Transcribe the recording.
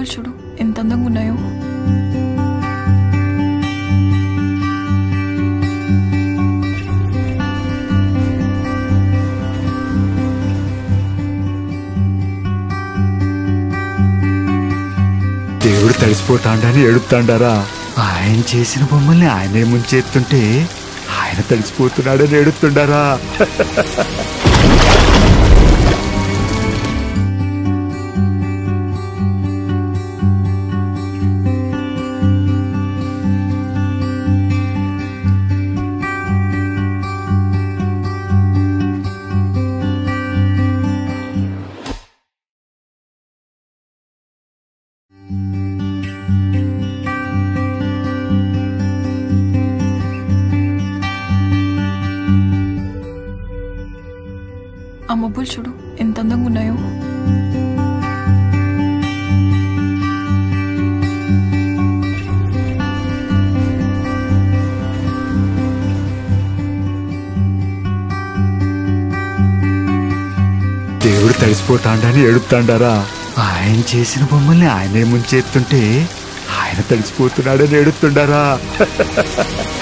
మబ్బులు చూడు ఎంత అందంగా ఉన్నాయో దేవుడు తడిసిపోతాడని ఏడుతాండారా ఆయన చేసిన బొమ్మల్ని ఆయనే ముంచెత్తుంటే ఆయన తడిసిపోతున్నాడని ఏడుతుండారా ఆ మబ్బులు చూడు ఎంత అందంగా ఉన్నాయో దేవుడు తడిసిపోతాడని ఏడుతాండారా ఆయన చేసిన బొమ్మల్ని ఆయనే ముంచెత్తుంటే ఆయన తడిసిపోతున్నాడని ఏడుతుండారా